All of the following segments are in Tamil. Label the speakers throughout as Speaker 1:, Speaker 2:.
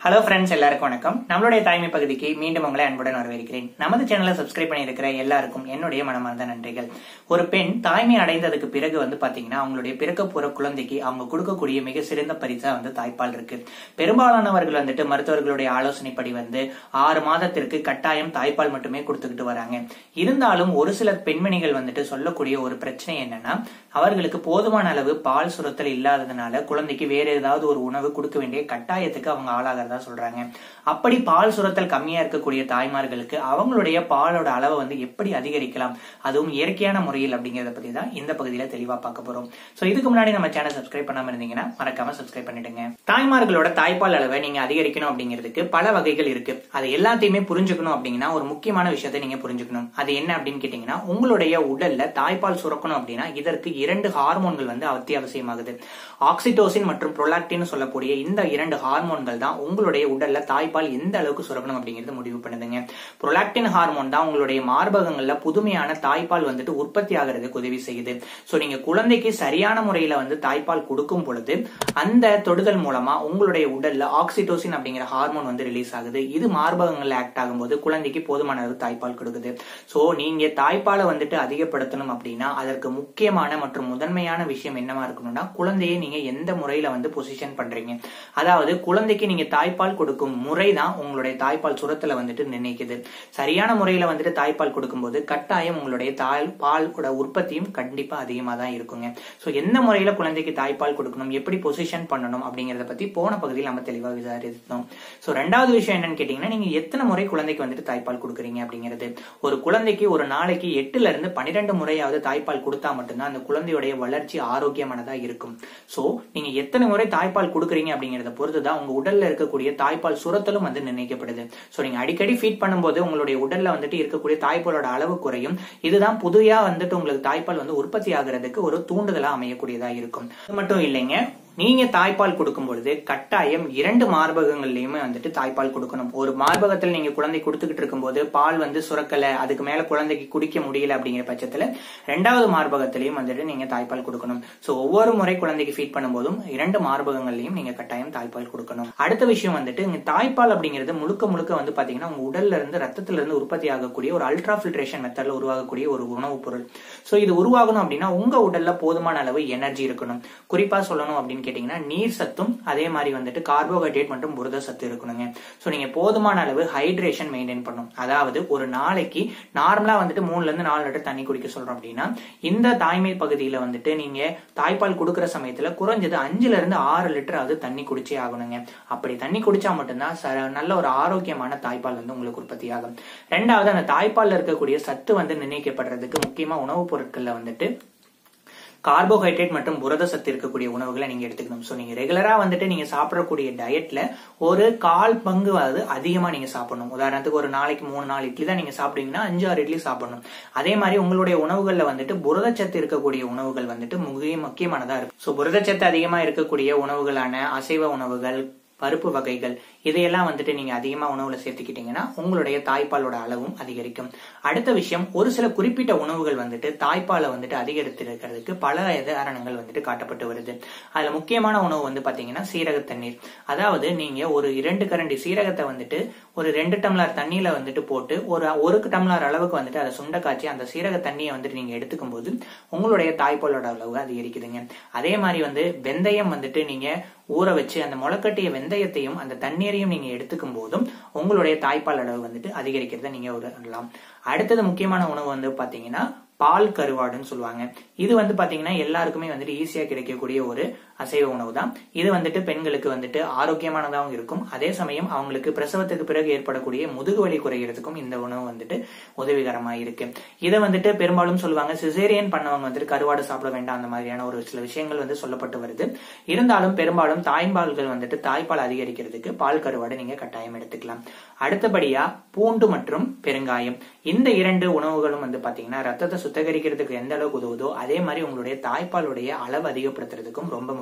Speaker 1: ஹலோ ஃப்ரெண்ட்ஸ் எல்லாருக்கும் வணக்கம் நம்மளுடைய தாய்மை பகுதிக்கு மீண்டும் உங்களை அன்புடன் வரவேற்கிறேன் நமது சேனலை சப்ஸ்கிரைப் பண்ணியிருக்கிற எல்லாருக்கும் என்னுடைய மனமார்ந்த நன்றிகள் ஒரு பெண் தாய்மை அடைந்ததுக்கு பிறகு வந்து பாத்தீங்கன்னா அவங்களுடைய பிறக்க போற குழந்தைக்கு அவங்க கொடுக்கக்கூடிய மிக சிறந்த பரிசா வந்து தாய்ப்பால் இருக்கு பெரும்பாலானவர்கள் வந்துட்டு மருத்துவர்களுடைய ஆலோசனைப்படி வந்து ஆறு மாதத்திற்கு கட்டாயம் தாய்ப்பால் மட்டுமே கொடுத்துக்கிட்டு வராங்க இருந்தாலும் ஒரு சில பெண்மணிகள் வந்துட்டு சொல்லக்கூடிய ஒரு பிரச்சனை என்னன்னா அவர்களுக்கு போதுமான அளவு பால் சுரத்தல் இல்லாததுனால குழந்தைக்கு வேற ஏதாவது ஒரு உணவு கொடுக்க வேண்டிய கட்டாயத்துக்கு அவங்க ஆளாகிறதா சொல்றாங்க அப்படி பால் சுரத்தல் கம்மியா இருக்கக்கூடிய தாய்மார்களுக்கு அவங்களுடைய பாலோட அளவை வந்து எப்படி அதிகரிக்கலாம் அதுவும் இயற்கையான முறையில் அப்படிங்கறத பத்தி தான் இந்த பகுதியில தெளிவா பார்க்க போறோம் சோ இதுக்கு முன்னாடி நம்ம சேனல் சப்ஸ்கிரைப் பண்ணாம இருந்தீங்கன்னா மறக்காம சப்ஸ்கிரைப் பண்ணிடுங்க தாய்மார்களோட தாய்ப்பால் அளவை நீங்க அதிகரிக்கணும் அப்படிங்கிறதுக்கு பல வகைகள் இருக்கு அது எல்லாத்தையுமே புரிஞ்சுக்கணும் அப்படிங்கன்னா ஒரு முக்கியமான விஷயத்தை நீங்க புரிஞ்சுக்கணும் அது என்ன அப்படின்னு கேட்டீங்கன்னா உங்களுடைய உடல்ல தாய்ப்பால் சுரக்கணும் அப்படின்னா இதற்கு இரண்டு ஹார்மோன்கள் வந்து அத்தியாவசியமாகுது ஆக்சிடோசின் மற்றும் ப்ரொலாக்டின் சொல்லக்கூடிய இந்த இரண்டு ஹார்மோன்கள் தான் உங்களுடைய உடல்ல தாய்ப்பால் எந்த அளவுக்கு சுரக்கணும் அப்படிங்கிறது முடிவு பண்ணுதுங்க ப்ரொலாக்டின் ஹார்மோன் தான் உங்களுடைய மார்பகங்கள்ல புதுமையான தாய்ப்பால் வந்துட்டு உற்பத்தி ஆகிறதுக்கு உதவி செய்யுது சோ நீங்க குழந்தைக்கு சரியான முறையில வந்து தாய்ப்பால் கொடுக்கும் பொழுது அந்த தொடுதல் மூலமா உங்களுடைய உடல்ல ஆக்சிடோசின் அப்படிங்கிற ஹார்மோன் வந்து ரிலீஸ் ஆகுது இது மார்பகங்கள்ல ஆக்ட் ஆகும்போது குழந்தைக்கு போதுமான அளவு தாய்ப்பால் கொடுக்குது சோ நீங்க தாய்ப்பாலை வந்துட்டு அதிகப்படுத்தணும் அப்படின்னா அதற்கு முக்கியமான மற்றும் முதன்மையான விஷயம் என்னவா இருக்கணும்னா குழந்தையை நீங்க எந்த முறையில வந்து பொசிஷன் பண்றீங்க அதாவது குழந்தைக்கு நீங்க தாய்ப்பால் கொடுக்கும் முறை தான் உங்களுடைய தாய்ப்பால் சுரத்துல வந்துட்டு நிர்ணயிக்குது சரியான முறையில வந்துட்டு தாய்ப்பால் கொடுக்கும்போது கட்டாயம் உங்களுடைய தாய் பாலோட உற்பத்தியும் கண்டிப்பா அதிகமா தான் இருக்குங்க சோ எந்த முறையில குழந்தைக்கு தாய்ப்பால் கொடுக்கணும் எப்படி பொசிஷன் பண்ணணும் அப்படிங்கறத பத்தி போன பகுதியில் நம்ம தெளிவா விசாரித்தோம் சோ ரெண்டாவது விஷயம் என்னன்னு கேட்டீங்கன்னா நீங்க எத்தனை முறை குழந்தைக்கு வந்துட்டு தாய்ப்பால் கொடுக்குறீங்க அப்படிங்கிறது ஒரு குழந்தைக்கு ஒரு நாளைக்கு எட்டுல இருந்து பன்னிரெண்டு முறையாவது தாய்ப்பால் கொடுத்தா மட்டும்தான் அந்த குழந்தையுடைய வளர்ச்சி ஆரோக்கியமானதா இருக்கும் சோ நீங்க எத்தனை முறை தாய்ப்பால் கொடுக்குறீங்க அப்படிங்கறத பொறுத்து தான் உங்க உடல்ல இருக்கக்கூடிய தாய்ப்பால் சுரத்தலும் வந்து நிர்ணயிக்கப்படுது சோ நீங்க அடிக்கடி ஃபீட் பண்ணும்போது உங்களுடைய உடல்ல வந்துட்டு இருக்கக்கூடிய தாய்ப்பாலோட அளவு குறையும் இதுதான் புதியா வந்துட்டு உங்களுக்கு தாய்ப்பால் வந்து உற்பத்தி ஆகிறதுக்கு ஒரு தூண்டுதலா அமையக்கூடியதா இருக்கும் அது மட்டும் இல்லைங்க நீங்க தாய்ப்பால் கொடுக்கும் பொழுது கட்டாயம் இரண்டு மார்பகங்கள்லயுமே வந்துட்டு தாய்ப்பால் கொடுக்கணும் ஒரு மார்பகத்தில் நீங்க குழந்தை கொடுத்துக்கிட்டு இருக்கும்போது பால் வந்து சுரக்கல அதுக்கு மேல குழந்தைக்கு குடிக்க முடியல அப்படிங்கிற பட்சத்துல ரெண்டாவது மார்பகத்திலையும் வந்துட்டு நீங்க தாய்ப்பால் கொடுக்கணும் சோ ஒவ்வொரு முறை குழந்தைக்கு ஃபீட் பண்ணும்போதும் இரண்டு மார்பகங்கள்லயும் நீங்க கட்டாயம் தாய்ப்பால் கொடுக்கணும் அடுத்த விஷயம் வந்துட்டு இங்க தாய்ப்பால் அப்படிங்கிறது முழுக்க முழுக்க வந்து பாத்தீங்கன்னா உங்க உடல்ல இருந்து ரத்தத்துல இருந்து உற்பத்தி ஆகக்கூடிய ஒரு அல்ட்ரா ஃபில்ட்ரேஷன் மெத்தட்ல உருவாகக்கூடிய ஒரு உணவுப் பொருள் சோ இது உருவாகணும் அப்படின்னா உங்க உடல்ல போதுமான அளவு எனர்ஜி இருக்கணும் குறிப்பா சொல்லணும் அப்படின்னு கேட்டீங்கன்னா நீர் சத்தும் அதே மாதிரி வந்துட்டு கார்போஹைட்ரேட் மற்றும் புரத சத்து இருக்கணுங்க ஸோ நீங்க போதுமான அளவு ஹைட்ரேஷன் மெயின்டைன் பண்ணும் அதாவது ஒரு நாளைக்கு நார்மலா வந்துட்டு மூணுல இருந்து நாலு லிட்டர் தண்ணி குடிக்க சொல்றோம் அப்படின்னா இந்த தாய்மை பகுதியில வந்துட்டு நீங்க தாய்ப்பால் கொடுக்குற சமயத்துல குறைஞ்சது அஞ்சுல இருந்து ஆறு லிட்டர் தண்ணி குடிச்சே ஆகணுங்க அப்படி தண்ணி குடிச்சா மட்டும்தான் நல்ல ஒரு ஆரோக்கியமான தாய்ப்பால் வந்து உங்களுக்கு உற்பத்தி ஆகும் ரெண்டாவது அந்த தாய்ப்பால்ல இருக்கக்கூடிய சத்து வந்து நிர்ணயிக்கப்படுறதுக்கு முக்கியமா உணவுப் பொருட்கள்ல வந்துட்டு கார்போஹைட்ரேட் மற்றும் புரத சத்து இருக்கக்கூடிய உணவுகளை நீங்க எடுத்துக்கணும் ஸோ நீங்க ரெகுலரா வந்துட்டு நீங்க சாப்பிடக்கூடிய டயட்ல ஒரு கால் பங்கு அது அதிகமா நீங்க சாப்பிடணும் உதாரணத்துக்கு ஒரு நாளைக்கு மூணு நாலு இட்லி தான் நீங்க சாப்பிடுவீங்கன்னா அஞ்சு ஆறு இட்லி சாப்பிடணும் அதே மாதிரி உங்களுடைய உணவுகள்ல வந்துட்டு புரதச்சத்து இருக்கக்கூடிய உணவுகள் வந்துட்டு முக்கிய முக்கியமானதா இருக்கும் ஸோ புரதச்சத்து அதிகமா இருக்கக்கூடிய உணவுகளான அசைவ உணவுகள் பருப்பு வகைகள் இதையெல்லாம் வந்துட்டு நீங்க அதிகமா உணவுல சேர்த்துக்கிட்டீங்கன்னா உங்களுடைய தாய்ப்பாலோட அளவும் அதிகரிக்கும் அடுத்த விஷயம் ஒரு சில குறிப்பிட்ட உணவுகள் வந்துட்டு தாய்ப்பாலை வந்துட்டு அதிகரித்திருக்கிறதுக்கு பல உதாரணங்கள் வந்துட்டு காட்டப்பட்டு வருது அதுல முக்கியமான உணவு வந்து பாத்தீங்கன்னா சீரக தண்ணீர் அதாவது நீங்க ஒரு இரண்டு கரண்டி சீரகத்தை வந்துட்டு ஒரு ரெண்டு டம்ளர் தண்ணியில வந்துட்டு போட்டு ஒரு ஒரு டம்ளர் அளவுக்கு வந்துட்டு அதை சுண்ட காய்ச்சி அந்த சீரக தண்ணியை வந்துட்டு நீங்க எடுத்துக்கும் போது உங்களுடைய தாய்ப்பாலோட அளவு அதிகரிக்குதுங்க அதே மாதிரி வந்து வெந்தயம் வந்துட்டு நீங்க ஊற வச்சு அந்த முளைக்கட்டிய வெந்தயத்தையும் அந்த தண்ணீரையும் நீங்க எடுத்துக்கும் போதும் உங்களுடைய தாய்ப்பால் அளவு வந்துட்டு அதிகரிக்கிறத நீங்க உணரலாம் அடுத்தது முக்கியமான உணவு வந்து பாத்தீங்கன்னா பால் கருவாடுன்னு சொல்லுவாங்க இது வந்து பாத்தீங்கன்னா எல்லாருக்குமே வந்துட்டு ஈஸியா கிடைக்கக்கூடிய ஒரு அசைவ உணவு தான் இது வந்துட்டு பெண்களுக்கு வந்துட்டு ஆரோக்கியமானதாகவும் இருக்கும் அதே சமயம் அவங்களுக்கு பிரசவத்துக்கு பிறகு ஏற்படக்கூடிய முதுகு வலி குறைகிறதுக்கும் இந்த உணவு வந்துட்டு உதவிகரமா இருக்கு இதை வந்துட்டு பெரும்பாலும் சொல்லுவாங்க சிசேரியன் பண்ணவங்க வந்துட்டு கருவாடு சாப்பிட வேண்டாம் அந்த மாதிரியான ஒரு சில விஷயங்கள் வந்து சொல்லப்பட்டு வருது இருந்தாலும் பெரும்பாலும் தாய்ப்பால்கள் வந்துட்டு தாய்ப்பால் அதிகரிக்கிறதுக்கு பால் கருவாடு நீங்க கட்டாயம் எடுத்துக்கலாம் அடுத்தபடியா பூண்டு மற்றும் பெருங்காயம் இந்த இரண்டு உணவுகளும் வந்து பாத்தீங்கன்னா ரத்தத்தை சுத்தகரிக்கிறதுக்கு எந்த அளவுக்கு உதவுதோ அதே மாதிரி உங்களுடைய தாய்ப்பாலுடைய அளவு அதிகப்படுத்துறதுக்கும் ரொம்ப முக்கியம்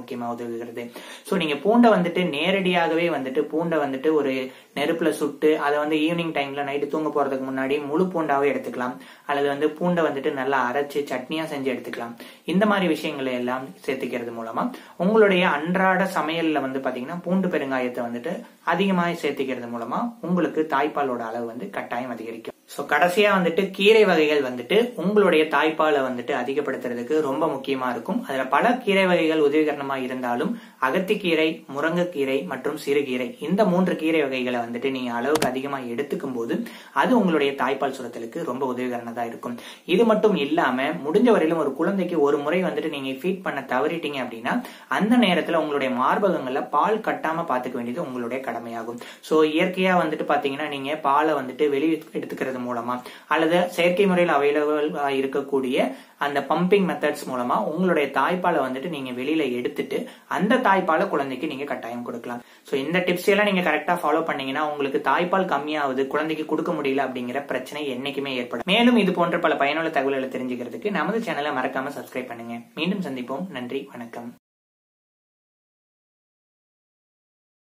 Speaker 1: முக்கியமா உதவுகிறது ஸோ நீங்க பூண்டை வந்துட்டு நேரடியாகவே வந்துட்டு பூண்டை வந்துட்டு ஒரு நெருப்புல சுட்டு அதை வந்து ஈவினிங் டைம்ல நைட்டு தூங்க போறதுக்கு முன்னாடி முழு பூண்டாவே எடுத்துக்கலாம் அல்லது வந்து பூண்டை வந்துட்டு நல்லா அரைச்சு சட்னியா செஞ்சு எடுத்துக்கலாம் இந்த மாதிரி விஷயங்களை எல்லாம் சேர்த்துக்கிறது மூலமா உங்களுடைய அன்றாட சமையல்ல வந்து பாத்தீங்கன்னா பூண்டு பெருங்காயத்தை வந்துட்டு அதிகமாக சேர்த்துக்கிறது மூலமா உங்களுக்கு தாய்ப்பாலோட அளவு வந்து கட்டாயம் அதிகரிக்கும் ஸோ கடைசியா வந்துட்டு கீரை வகைகள் வந்துட்டு உங்களுடைய தாய்ப்பாலை வந்துட்டு அதிகப்படுத்துறதுக்கு ரொம்ப முக்கியமா இருக்கும் அதுல பல கீரை வகைகள் உதவிகரணமா இருந்தாலும் அகத்திக்கீரை முருங்கைக்கீரை மற்றும் சிறுகீரை இந்த மூன்று கீரை வகைகளை வந்துட்டு நீங்க அளவுக்கு அதிகமா எடுத்துக்கும் போது அது உங்களுடைய தாய்ப்பால் சுரத்தலுக்கு ரொம்ப உதவிகரணதா இருக்கும் இது மட்டும் இல்லாம முடிஞ்ச வரையிலும் ஒரு குழந்தைக்கு ஒரு முறை வந்துட்டு நீங்க ஃபீட் பண்ண தவறிட்டீங்க அப்படின்னா அந்த நேரத்துல உங்களுடைய மார்பகங்கள்ல பால் கட்டாம பாத்துக்க வேண்டியது உங்களுடைய கடமையாகும் சோ இயற்கையா வந்துட்டு பாத்தீங்கன்னா நீங்க பாலை வந்துட்டு வெளியே எடுத்துக்கிறது மூலமா அல்லது செயற்கை முறையில் அவைலபிள் இருக்கக்கூடிய அந்த பம்பிங் மெத்தட்ஸ் மூலமா உங்களுடைய தாய்ப்பாலை வந்துட்டு நீங்க வெளியில எடுத்துட்டு அந்த தாய்ப்பாலை குழந்தைக்கு நீங்க கட்டாயம் கொடுக்கலாம் சோ இந்த டிப்ஸ் எல்லாம் நீங்க கரெக்டா ஃபாலோ பண்ணீங்கன்னா உங்களுக்கு தாய்ப்பால் கம்மியாவது குழந்தைக்கு கொடுக்க முடியல அப்படிங்கிற பிரச்சனை என்னைக்குமே ஏற்படும் மேலும் இது போன்ற பல பயனுள்ள தகவல்களை தெரிஞ்சுக்கிறதுக்கு நமது சேனலை மறக்காம சப்ஸ்கிரைப் பண்ணுங்க மீண்டும் சந்திப்போம் நன்றி வணக்கம்